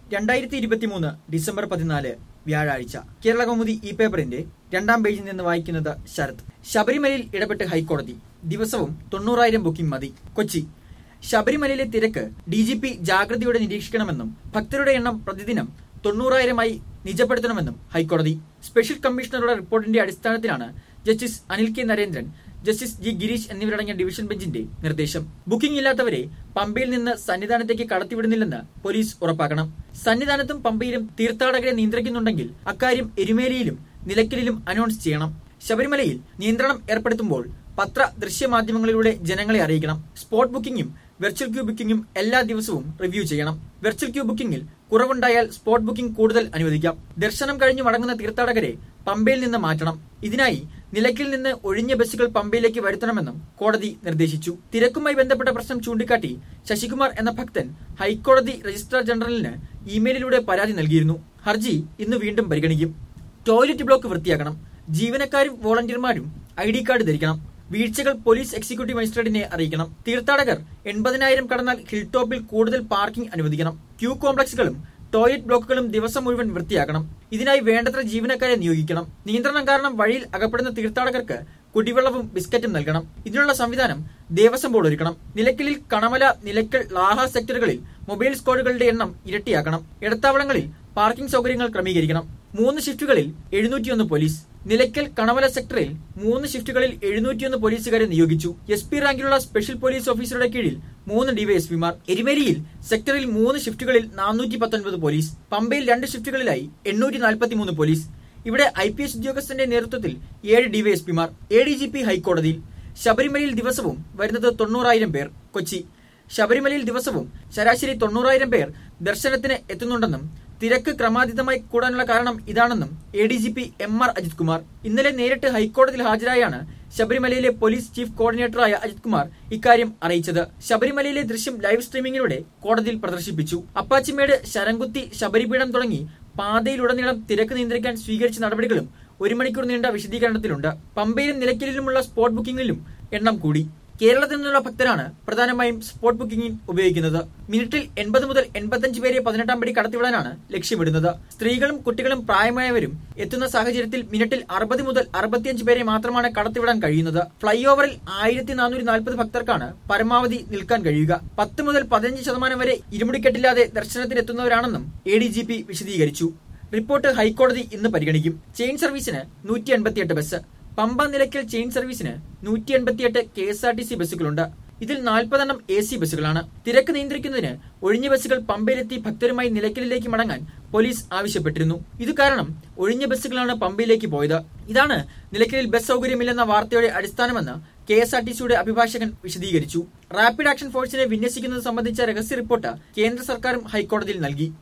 രണ്ടായിരത്തി ഇരുപത്തിമൂന്ന് ഡിസംബർ പതിനാല് വ്യാഴാഴ്ച കേരള കൗമുദി ഈ പേപ്പറിന്റെ രണ്ടാം പേജിൽ നിന്ന് വായിക്കുന്നത് ശരത് ശബരിമലയിൽ ഇടപെട്ട് ഹൈക്കോടതി ദിവസവും തൊണ്ണൂറായിരം ബുക്കിംഗ് മതി കൊച്ചി ശബരിമലയിലെ തിരക്ക് ഡി ജി പി ജാഗ്രതയോടെ നിരീക്ഷിക്കണമെന്നും ഭക്തരുടെ എണ്ണം പ്രതിദിനം തൊണ്ണൂറായിരമായി നിജപ്പെടുത്തണമെന്നും ഹൈക്കോടതി സ്പെഷ്യൽ കമ്മീഷണറുടെ റിപ്പോർട്ടിന്റെ അടിസ്ഥാനത്തിലാണ് justice Anil K Narendran justice G Girish എന്നിവരടങ്ങിയ ഡിവിഷൻ ബെഞ്ചിന്റെ നിർദ്ദേശം ബുക്കിംഗ് ഇല്ലാത്തവരെ പമ്പയിൽ നിന്ന് സന്നിധാനത്തേക്ക് കടത്തിവിടുന്നില്ലെന്ന് പോലീസ് ഉറപ്പാക്കണം സന്നിധാനത്തും പമ്പയിലും തീർത്ഥാടകരെ നിയന്ത്രിക്കുന്നുണ്ടെങ്കിൽ അക്കാര്യം എരുമേലിയിലും നിലയ്ക്കലിലും അനൗൺസ് ചെയ്യണം ശബരിമലയിൽ നിയന്ത്രണം ഏർപ്പെടുത്തുമ്പോൾ പത്ര ദൃശ്യമാധ്യമങ്ങളിലൂടെ ജനങ്ങളെ അറിയിക്കണം സ്പോട്ട് ബുക്കിംഗും വെർച്വൽ ക്യൂ ബുക്കിംഗും എല്ലാ ദിവസവും റിവ്യൂ ചെയ്യണം വെർച്വൽ ക്യൂ ബുക്കിംഗിൽ കുറവുണ്ടായാൽ സ്പോട്ട് ബുക്കിംഗ് കൂടുതൽ അനുവദിക്കാം ദർശനം കഴിഞ്ഞു മടങ്ങുന്ന തീർത്ഥാടകരെ പമ്പയിൽ നിന്ന് മാറ്റണം ഇതിനായി നിലയ്ക്കിൽ നിന്ന് ഒഴിഞ്ഞ ബസ്സുകൾ പമ്പയിലേക്ക് വരുത്തണമെന്നും കോടതി നിർദ്ദേശിച്ചു തിരക്കുമായി ബന്ധപ്പെട്ട പ്രശ്നം ചൂണ്ടിക്കാട്ടി ശശികുമാർ എന്ന ഭക്തൻ ഹൈക്കോടതി രജിസ്ട്രാർ ജനറലിന് ഇമെയിലിലൂടെ പരാതി നൽകിയിരുന്നു ഹർജി ഇന്ന് വീണ്ടും പരിഗണിക്കും ടോയ്ലറ്റ് ബ്ലോക്ക് വൃത്തിയാക്കണം ജീവനക്കാരും വോളണ്ടിയർമാരും ഐ ഡി കാർഡ് ധരിക്കണം വീഴ്ചകൾ പോലീസ് എക്സിക്യൂട്ടീവ് മജിസ്ട്രേറ്റിനെ അറിയിക്കണം തീർത്ഥാടകർ എൺപതിനായിരം കടന്നാൽ ഹിൽ ടോപ്പിൽ കൂടുതൽ പാർക്കിംഗ് അനുവദിക്കണം ക്യൂ കോംപ്ലക്സുകളും ടോയ്ലറ്റ് ബ്ലോക്കുകളും ദിവസം മുഴുവൻ വൃത്തിയാക്കണം ഇതിനായി വേണ്ടത്ര ജീവനക്കാരെ നിയോഗിക്കണം നിയന്ത്രണം കാരണം വഴിയിൽ അകപ്പെടുന്ന തീർത്ഥാടകർക്ക് കുടിവെള്ളവും ബിസ്ക്കറ്റും നൽകണം ഇതിനുള്ള സംവിധാനം ദേവസ്വം ബോർഡ് ഒരുക്കണം നിലയ്ക്കലിൽ കണമല നിലയ്ക്കൽ ലാഹ സെക്ടറുകളിൽ മൊബൈൽ സ്ക്വാഡുകളുടെ എണ്ണം ഇരട്ടിയാക്കണം ഇടത്താവളങ്ങളിൽ പാർക്കിംഗ് സൗകര്യങ്ങൾ ക്രമീകരിക്കണം മൂന്ന് ഷിഫ്റ്റുകളിൽ എഴുന്നൂറ്റിയൊന്ന് പോലീസ് നിലയ്ക്കൽ കണമല സെക്ടറിൽ മൂന്ന് ഷിഫ്റ്റുകളിൽ എഴുന്നൂറ്റിയൊന്ന് പോലീസുകാരെ നിയോഗിച്ചു എസ് പി റാങ്കിലുള്ള സ്പെഷ്യൽ പോലീസ് ഓഫീസറുടെ കീഴിൽ മൂന്ന് ഡിവൈഎസ്പിമാർ എരുമേലിയിൽ സെക്ടറിൽ മൂന്ന് ഷിഫ്റ്റുകളിൽ നാനൂറ്റി പത്തൊൻപത് പോലീസ് പമ്പയിൽ രണ്ട് ഷിഫ്റ്റുകളിലായി എണ്ണൂറ്റി നാൽപ്പത്തിമൂന്ന് പോലീസ് ഇവിടെ ഐ പി എസ് ഉദ്യോഗസ്ഥന്റെ നേതൃത്വത്തിൽ ഏഴ് ഡിവൈഎസ്പിമാർ എ ഡി ജി പി ഹൈക്കോടതിയിൽ ശബരിമലയിൽ ദിവസവും വരുന്നത് തൊണ്ണൂറായിരം പേർ കൊച്ചി ശബരിമലയിൽ ദിവസവും ശരാശരി തൊണ്ണൂറായിരം പേർ ദർശനത്തിന് എത്തുന്നുണ്ടെന്നും തിരക്ക് ക്രമാതീതമായി കൂടാനുള്ള കാരണം ഇതാണെന്നും A D G P M R Ajith Kumar ഇന്നലെ നേരിട്ട് ഹൈക്കോടതിയിൽ ഹാജരായാണ് ശബരിമലയിലെ പോലീസ് ചീഫ് കോർഡിനേറ്ററായ അജിത് കുമാർ ഇക്കാര്യം അറിയിച്ചത് ശബരിമലയിലെ ദൃശ്യം ലൈവ് സ്ട്രീമിംഗിലൂടെ കോടതിയിൽ പ്രദർശിപ്പിച്ചു അപ്പാച്ചിമേട് ശരംകുത്തി ശബരിപീഠം തുടങ്ങി പാതയിലുടനീളം തിരക്ക് നിയന്ത്രിക്കാൻ സ്വീകരിച്ച നടപടികളും ഒരു മണിക്കൂർ നീണ്ട വിശദീകരണത്തിലുണ്ട് പമ്പയിലും നിലയ്ക്കലിലുമുള്ള സ്പോട്ട് ബുക്കിംഗിലും എണ്ണം കൂടി കേരളത്തിൽ നിന്നുള്ള ഭക്തരാണ് പ്രധാനമായും സ്പോട്ട് ബുക്കിംഗിൽ ഉപയോഗിക്കുന്നത് മിനിറ്റിൽ എൺപത് മുതൽ എൺപത്തഞ്ച് പേരെ പതിനെട്ടാം പടി കടത്തിവിടാനാണ് ലക്ഷ്യമിടുന്നത് സ്ത്രീകളും കുട്ടികളും പ്രായമായവരും എത്തുന്ന സാഹചര്യത്തിൽ മിനിറ്റിൽ അറുപത് മുതൽ അറുപത്തിയഞ്ച് പേരെ മാത്രമാണ് കടത്തിവിടാൻ കഴിയുന്നത് ഫ്ലൈ ഓവറിൽ ആയിരത്തി നാനൂറ്റി നാൽപ്പത് ഭക്തർക്കാണ് പരമാവധി നിൽക്കാൻ കഴിയുക പത്ത് മുതൽ പതിനഞ്ച് ശതമാനം വരെ ഇരുമുടിക്കെട്ടില്ലാതെ ദർശനത്തിനെത്തുന്നവരാണെന്നും എ ഡി ജി പി വിശദീകരിച്ചു റിപ്പോർട്ട് ഹൈക്കോടതി ഇന്ന് പരിഗണിക്കും ചെയിൻ സർവീസിന് നൂറ്റി എൺപത്തിയെട്ട് ബസ് പമ്പ നിലയ്ക്കൽ ചെയിൻ സർവീസിന് നൂറ്റി എൺപത്തിയെട്ട് K S R T C ബസ്സുകളുണ്ട് ഇതിൽ നാൽപ്പതെണ്ണം എ സി ബസ്സുകളാണ് തിരക്ക് നിയന്ത്രിക്കുന്നതിന് ഒഴിഞ്ഞ ബസ്സുകൾ പമ്പയിലെത്തി ഭക്തരുമായി നിലയ്ക്കലിലേക്ക് മടങ്ങാൻ പോലീസ് ആവശ്യപ്പെട്ടിരുന്നു ഇത് കാരണം ഒഴിഞ്ഞ ബസ്സുകളാണ് പമ്പയിലേക്ക് പോയത് ഇതാണ് നിലയ്ക്കലിൽ ബസ് സൗകര്യമില്ലെന്ന വാർത്തയുടെ അടിസ്ഥാനമെന്ന് കെ എസ് ആർ ടി സിയുടെ അഭിഭാഷകൻ വിശദീകരിച്ചു റാപ്പിഡ് ആക്ഷൻ ഫോഴ്സിനെ വിന്യസിക്കുന്നത് സംബന്ധിച്ച രഹസ്യ റിപ്പോർട്ട് കേന്ദ്ര സർക്കാരും ഹൈക്കോടതിയിൽ നൽകി